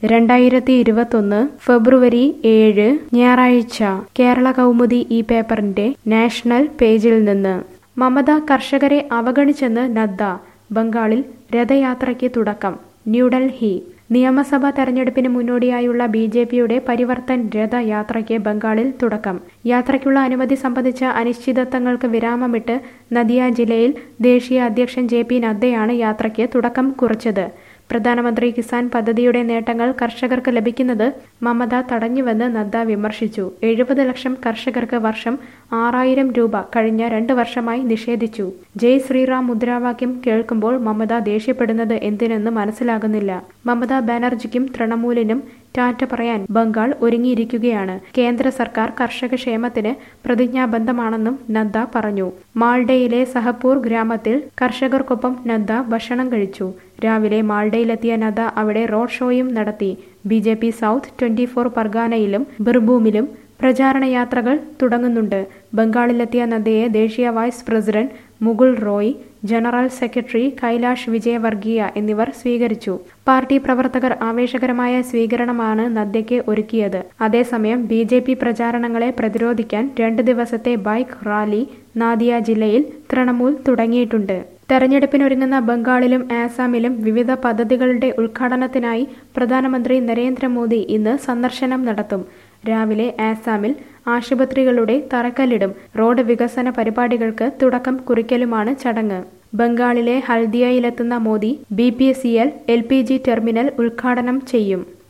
രണ്ടായിരത്തി ഇരുപത്തൊന്ന് ഫെബ്രുവരി ഏഴ് ഞായറാഴ്ച കേരള കൗമുദി ഈ പേപ്പറിന്റെ നാഷണൽ പേജിൽ നിന്ന് മമത കർഷകരെ അവഗണിച്ചെന്ന് നദ്ദ ബംഗാളിൽ രഥയാത്രയ്ക്ക് തുടക്കം ന്യൂഡൽഹി നിയമസഭാ തെരഞ്ഞെടുപ്പിന് മുന്നോടിയായുള്ള ബി ജെ പിയുടെ പരിവർത്തൻ രഥയാത്രയ്ക്ക് ബംഗാളിൽ തുടക്കം യാത്രയ്ക്കുള്ള അനുമതി സംബന്ധിച്ച അനിശ്ചിതത്വങ്ങൾക്ക് വിരാമമിട്ട് നദിയ ജില്ലയിൽ ദേശീയ അധ്യക്ഷൻ ജെ പി നദ്ദയാണ് യാത്രയ്ക്ക് തുടക്കം കുറിച്ചത് പ്രധാനമന്ത്രി കിസാൻ പദ്ധതിയുടെ നേട്ടങ്ങൾ കർഷകർക്ക് ലഭിക്കുന്നത് മമത തടഞ്ഞുവെന്ന് നദ്ദ വിമർശിച്ചു എഴുപത് ലക്ഷം കർഷകർക്ക് വർഷം ആറായിരം രൂപ കഴിഞ്ഞ രണ്ട് വർഷമായി നിഷേധിച്ചു ജയ് ശ്രീറാം മുദ്രാവാക്യം കേൾക്കുമ്പോൾ മമത ദേഷ്യപ്പെടുന്നത് എന്തിനെന്ന് മനസ്സിലാകുന്നില്ല മമതാ ബാനർജിക്കും തൃണമൂലിനും ടാറ്റ പറയാൻ ബംഗാൾ ഒരുങ്ങിയിരിക്കുകയാണ് കേന്ദ്ര സർക്കാർ കർഷക ക്ഷേമത്തിന് പ്രതിജ്ഞാബദ്ധമാണെന്നും നദ്ദ പറഞ്ഞു മാൾഡയിലെ സഹപൂർ ഗ്രാമത്തിൽ കർഷകർക്കൊപ്പം നദ്ദ ഭക്ഷണം കഴിച്ചു രാവിലെ മാൾഡയിലെത്തിയ നദ്ദ അവിടെ റോഡ് ഷോയും നടത്തി B J P south twenty four പർഗാനയിലും ബിർഭൂമിലും പ്രചാരണ യാത്രകൾ തുടങ്ങുന്നുണ്ട് ബംഗാളിലെത്തിയ നദ്ദയെ ദേശീയ vice president Mukul Roy general secretary Kailash Vijayvargiya എന്നിവർ സ്വീകരിച്ചു പാർട്ടി പ്രവർത്തകർ ആവേശകരമായ സ്വീകരണമാണ് നദ്ദയ്ക്ക് ഒരുക്കിയത് അതേസമയം ബി ജെ പി പ്രചാരണങ്ങളെ പ്രതിരോധിക്കാൻ രണ്ട് ദിവസത്തെ ബൈക്ക് റാലി നാദിയ ജില്ലയിൽ തൃണമൂൽ തുടങ്ങിയിട്ടുണ്ട് തെരഞ്ഞെടുപ്പിനൊരുങ്ങുന്ന ബംഗാളിലും ആസാമിലും വിവിധ പദ്ധതികളുടെ ഉദ്ഘാടനത്തിനായി പ്രധാനമന്ത്രി നരേന്ദ്രമോദി ഇന്ന് സന്ദർശനം നടത്തും രാവിലെ ആസാമിൽ ആശുപത്രികളുടെ തറക്കല്ലിടും റോഡ് വികസന പരിപാടികൾക്ക് തുടക്കം കുറിക്കലുമാണ് ചടങ്ങ് ബംഗാളിലെ ഹൽദിയയിലെത്തുന്ന Modi B P C L L P G terminal ഉദ്ഘാടനം ചെയ്യും